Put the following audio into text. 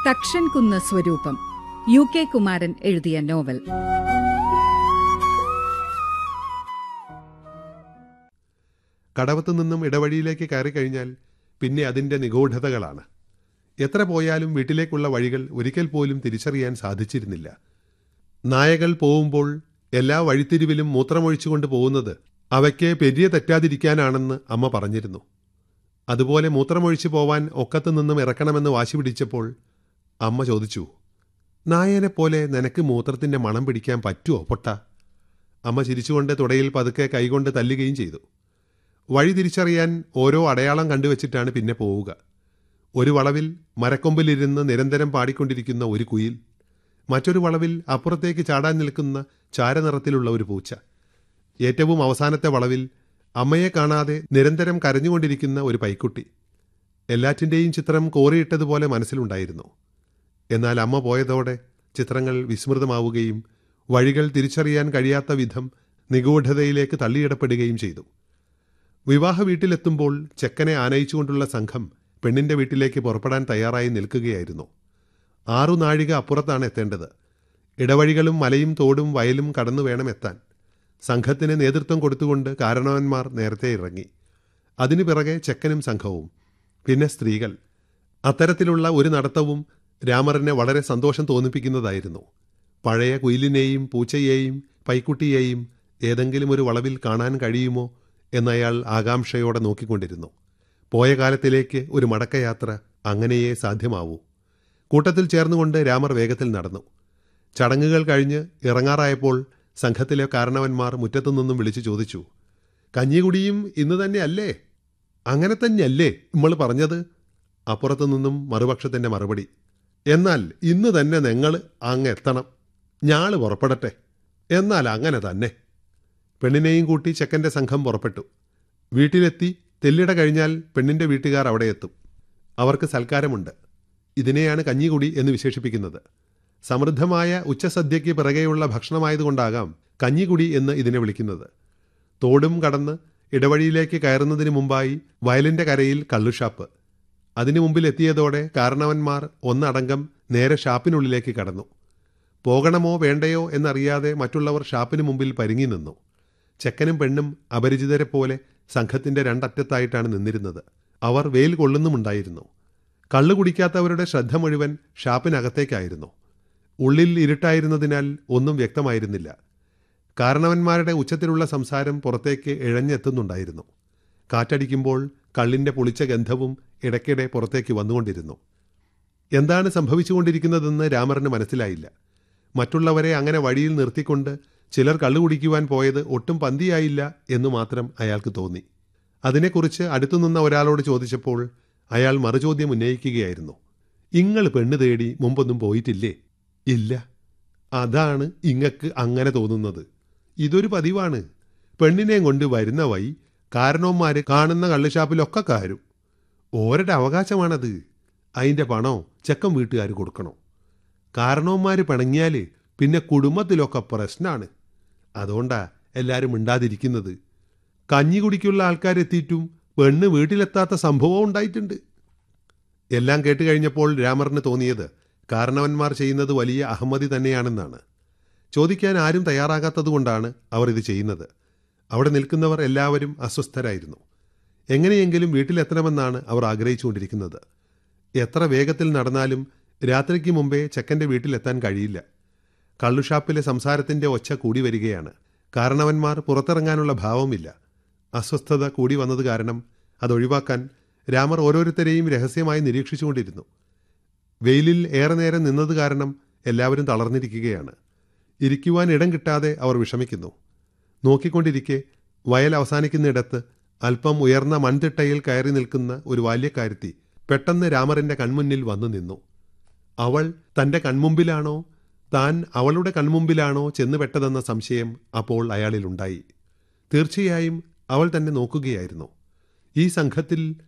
തക്ഷൻ കുന്ന് സ്വരൂപം U K Kumaran എഴുതിയ നോവൽ കടവത്തു നിന്നും ഇടവഴിയിലേക്ക് കയറിക്കഴിഞ്ഞാൽ പിന്നെ അതിൻ്റെ നിഗൂഢതകളാണ് എത്ര പോയാലും വീട്ടിലേക്കുള്ള വഴികൾ ഒരിക്കൽ പോലും തിരിച്ചറിയാൻ സാധിച്ചിരുന്നില്ല നായകൾ പോവുമ്പോൾ എല്ലാ വഴിത്തിരിവിലും മൂത്രമൊഴിച്ചുകൊണ്ട് പോകുന്നത് അവയ്ക്ക് പെരിയ തെറ്റാതിരിക്കാനാണെന്ന് അമ്മ പറഞ്ഞിരുന്നു അതുപോലെ മൂത്രമൊഴിച്ചു പോവാൻ ഒക്കത്തു നിന്നും ഇറക്കണമെന്ന് വാശി പിടിച്ചപ്പോൾ അമ്മ ചോദിച്ചു നായനെ പോലെ നിനക്ക് മൂത്രത്തിന്റെ മണം പിടിക്കാൻ പറ്റുമോ പൊട്ട അമ്മ ചിരിച്ചുകൊണ്ട് തുടയിൽ പതുക്കെ കൈകൊണ്ട് തല്ലുകയും ചെയ്തു വഴി തിരിച്ചറിയാൻ ഓരോ അടയാളം കണ്ടുവച്ചിട്ടാണ് പിന്നെ പോവുക ഒരു വളവിൽ മരക്കൊമ്പിലിരുന്ന് നിരന്തരം പാടിക്കൊണ്ടിരിക്കുന്ന ഒരു കുയിൽ മറ്റൊരു വളവിൽ അപ്പുറത്തേക്ക് ചാടാൻ നിൽക്കുന്ന ചാരനിറത്തിലുള്ള ഒരു പൂച്ച ഏറ്റവും അവസാനത്തെ വളവിൽ അമ്മയെ കാണാതെ നിരന്തരം കരഞ്ഞുകൊണ്ടിരിക്കുന്ന ഒരു പൈക്കുട്ടി എല്ലാറ്റിൻ്റെയും ചിത്രം കോറിയിട്ടതുപോലെ മനസ്സിലുണ്ടായിരുന്നു എന്നാൽ അമ്മ പോയതോടെ ചിത്രങ്ങൾ വിസ്മൃതമാവുകയും വഴികൾ തിരിച്ചറിയാൻ കഴിയാത്ത വിധം നിഗൂഢതയിലേക്ക് തള്ളിയിടപ്പെടുകയും ചെയ്തു വിവാഹ വീട്ടിലെത്തുമ്പോൾ ചെക്കനെ ആനയിച്ചുകൊണ്ടുള്ള സംഘം പെണ്ണിന്റെ വീട്ടിലേക്ക് പുറപ്പെടാൻ തയ്യാറായി നിൽക്കുകയായിരുന്നു ആറു നാഴിക അപ്പുറത്താണ് എത്തേണ്ടത് ഇടവഴികളും മലയും തോടും വയലും കടന്നു വേണം എത്താൻ സംഘത്തിന് നേതൃത്വം കൊടുത്തുകൊണ്ട് കാരണവന്മാർ നേരത്തെ ഇറങ്ങി അതിനു പിറകെ ചെക്കനും സംഘവും പിന്നെ സ്ത്രീകൾ അത്തരത്തിലുള്ള ഒരു നടത്തവും രാമറിനെ വളരെ സന്തോഷം തോന്നിപ്പിക്കുന്നതായിരുന്നു പഴയ കുയിലിനെയും പൂച്ചയെയും പൈക്കുട്ടിയെയും ഏതെങ്കിലും ഒരു വളവിൽ കാണാൻ കഴിയുമോ എന്നയാൾ ആകാംക്ഷയോടെ നോക്കിക്കൊണ്ടിരുന്നു പോയ കാലത്തിലേക്ക് ഒരു മടക്കയാത്ര അങ്ങനെയേ സാധ്യമാവൂ കൂട്ടത്തിൽ ചേർന്നുകൊണ്ട് രാമർ വേഗത്തിൽ നടന്നു ചടങ്ങുകൾ കഴിഞ്ഞ് ഇറങ്ങാറായപ്പോൾ സംഘത്തിലെ കാരണവന്മാർ മുറ്റത്തു നിന്നും വിളിച്ചു ചോദിച്ചു കഞ്ഞികുടിയും ഇന്ന് തന്നെ അല്ലേ അങ്ങനെ തന്നെയല്ലേ നമ്മൾ പറഞ്ഞത് അപ്പുറത്തു നിന്നും മറുപക്ഷത്തിന്റെ മറുപടി എന്നാൽ ഇന്ന് തന്നെ നിങ്ങൾ അങ്ങ് എത്തണം ഞാള് പുറപ്പെടട്ടെ എന്നാൽ അങ്ങനെ തന്നെ പെണ്ണിനെയും കൂട്ടി ചെക്കന്റെ സംഘം പുറപ്പെട്ടു വീട്ടിലെത്തി തെല്ലിട കഴിഞ്ഞാൽ പെണ്ണിന്റെ വീട്ടുകാർ അവിടെ എത്തും അവർക്ക് സൽക്കാരമുണ്ട് ഇതിനെയാണ് കഞ്ഞികുടി എന്ന് വിശേഷിപ്പിക്കുന്നത് സമൃദ്ധമായ ഉച്ചസദ്യയ്ക്ക് പിറകെയുള്ള ഭക്ഷണമായതുകൊണ്ടാകാം കഞ്ഞികുടി എന്ന് ഇതിനെ വിളിക്കുന്നത് തോടും കടന്ന് ഇടവഴിയിലേക്ക് കയറുന്നതിന് മുമ്പായി വയലിന്റെ കരയിൽ കള്ളുഷാപ്പ് അതിനു മുമ്പിൽ എത്തിയതോടെ കാരണവന്മാർ ഒന്നടങ്കം നേരെ ഷാപ്പിനുള്ളിലേക്ക് കടന്നു പോകണമോ വേണ്ടയോ എന്നറിയാതെ മറ്റുള്ളവർ ഷാപ്പിന് മുമ്പിൽ പരിങ്ങി നിന്നു ചെക്കനും പെണ്ണും അപരിചിതരെ പോലെ സംഘത്തിന്റെ രണ്ടറ്റത്തായിട്ടാണ് നിന്നിരുന്നത് അവർ വെയിൽ കൊള്ളുന്നുമുണ്ടായിരുന്നു കള്ളു കുടിക്കാത്തവരുടെ ശ്രദ്ധ മുഴുവൻ ഷാപ്പിനകത്തേക്കായിരുന്നു ഉള്ളിൽ ഇരുട്ടായിരുന്നതിനാൽ ഒന്നും വ്യക്തമായിരുന്നില്ല കാരണവന്മാരുടെ ഉച്ചത്തിലുള്ള സംസാരം പുറത്തേക്ക് ഇഴഞ്ഞെത്തുന്നുണ്ടായിരുന്നു കാറ്റടിക്കുമ്പോൾ കള്ളിന്റെ പുളിച്ച ഗന്ധവും ഇടയ്ക്കിടെ പുറത്തേക്ക് വന്നുകൊണ്ടിരുന്നു എന്താണ് സംഭവിച്ചുകൊണ്ടിരിക്കുന്നതെന്ന് രാമറിന് മനസ്സിലായില്ല മറ്റുള്ളവരെ അങ്ങനെ വഴിയിൽ നിർത്തിക്കൊണ്ട് ചിലർ കള്ളു കുടിക്കുവാൻ പോയത് ഒട്ടും പന്തിയായില്ല എന്നു മാത്രം അയാൾക്ക് തോന്നി അതിനെക്കുറിച്ച് അടുത്തുനിന്ന ഒരാളോട് ചോദിച്ചപ്പോൾ അയാൾ മറുചോദ്യം ഉന്നയിക്കുകയായിരുന്നു ഇങ്ങൾ പെണ്ണ് തേടി മുമ്പൊന്നും പോയിട്ടില്ലേ ഇല്ല അതാണ് ഇങ്ങക്ക് അങ്ങനെ തോന്നുന്നത് ഇതൊരു പതിവാണ് പെണ്ണിനെ കൊണ്ട് വരുന്ന വഴി കാരണവന്മാര് കാണുന്ന കള്ളുഷാപ്പിലൊക്കെ കാരും ഓരുടെ അവകാശമാണത് അതിൻ്റെ പണോ ചെക്കൻ വീട്ടുകാർ കൊടുക്കണോ കാരണവന്മാർ പിണങ്ങിയാൽ പിന്നെ കുടുംബത്തിലൊക്കെ പ്രശ്നമാണ് അതുകൊണ്ടാ എല്ലാവരും മിണ്ടാതിരിക്കുന്നത് കഞ്ഞി കുടിക്കുള്ള ആൾക്കാരെത്തിയിട്ടും പെണ്ണ് വീട്ടിലെത്താത്ത സംഭവം ഉണ്ടായിട്ടുണ്ട് എല്ലാം കേട്ട് കഴിഞ്ഞപ്പോൾ രാമറിന് തോന്നിയത് കാരണവന്മാർ ചെയ്യുന്നത് വലിയ അഹമ്മതി തന്നെയാണെന്നാണ് ചോദിക്കാൻ ആരും തയ്യാറാകാത്തതുകൊണ്ടാണ് അവർ ഇത് ചെയ്യുന്നത് അവിടെ നിൽക്കുന്നവർ എല്ലാവരും അസ്വസ്ഥരായിരുന്നു എങ്ങനെയെങ്കിലും വീട്ടിലെത്തണമെന്നാണ് അവർ ആഗ്രഹിച്ചുകൊണ്ടിരിക്കുന്നത് എത്ര വേഗത്തിൽ നടന്നാലും രാത്രിക്ക് മുമ്പേ ചെക്കൻ്റെ വീട്ടിലെത്താൻ കഴിയില്ല കള്ളുഷാപ്പിലെ സംസാരത്തിൻ്റെ ഒച്ച കൂടി വരികയാണ് കാരണവന്മാർ പുറത്തിറങ്ങാനുള്ള ഭാവമില്ല അസ്വസ്ഥത കൂടി വന്നത് കാരണം അതൊഴിവാക്കാൻ രാമർ ഓരോരുത്തരെയും രഹസ്യമായി നിരീക്ഷിച്ചുകൊണ്ടിരുന്നു വെയിലിൽ ഏറെ നേരം നിന്നത് കാരണം എല്ലാവരും തളർന്നിരിക്കുകയാണ് ഇരിക്കുവാൻ ഇടം കിട്ടാതെ അവർ വിഷമിക്കുന്നു നോക്കിക്കൊണ്ടിരിക്കെ വയൽ അവസാനിക്കുന്നിടത്ത് അല്പം ഉയർന്ന മൺതിട്ടയിൽ കയറി നിൽക്കുന്ന ഒരു ബാല്യക്കാരുത്തി പെട്ടെന്ന് രാമറിന്റെ കൺമുന്നിൽ വന്നു നിന്നു അവൾ തന്റെ കൺമുമ്പിലാണോ താൻ അവളുടെ കൺമുമ്പിലാണോ ചെന്നുപെട്ടതെന്ന സംശയം അപ്പോൾ അയാളിലുണ്ടായി തീർച്ചയായും അവൾ തന്നെ നോക്കുകയായിരുന്നു ഈ സംഘത്തിൽ